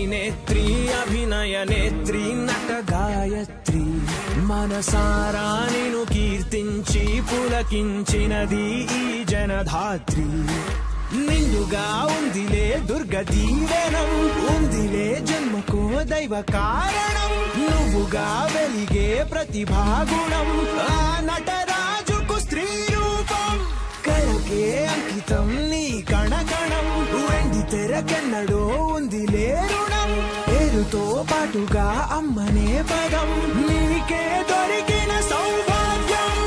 అభినేత్రి అభినయ నేత్రి నట గాయత్రి మనసారా నిను కీర్తించి పులకించినది ఈ జనధాత్రి నిండుగా ఉందిలే దుర్గ దీవెనం ఉందిలే జన్మకో దైవ కారణం నువ్వుగా వెలిగే ప్రతిభాగుణం ఆ నటరాజుకు స్త్రీ రూపం కళకే అంకితం నీ కణకణం వెండి తెరకెన్నడో ఉంది రుణం పేరుతో పాటుగా అమ్మనే పదం నీకే దొరికిన సౌభాగ్యం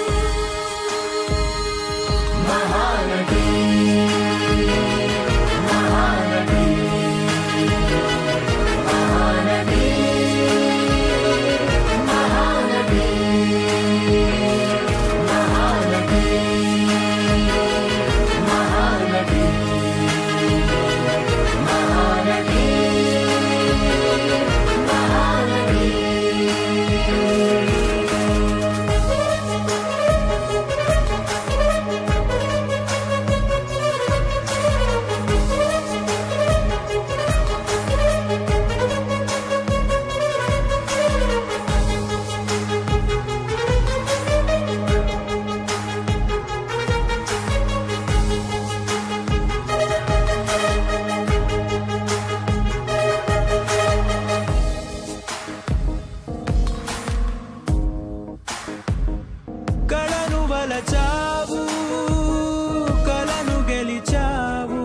కళను వలచావు కళను గెలిచావు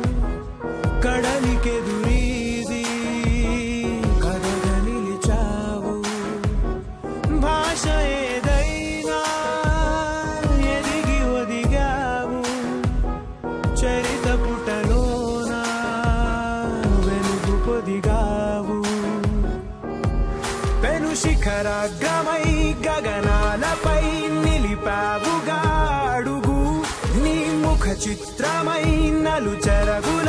కడలికెదురీది కథగా నిలిచావు భాష ఏదైనా ఎదిగి ఒదిగావు చరిత పుటలోన వెలుగు పొదిగావు పెను శిఖరాగ్రమై గగనాలపై నిలిపావుగా అడుగు నీ ముఖ చిత్రమై నలు చెరగు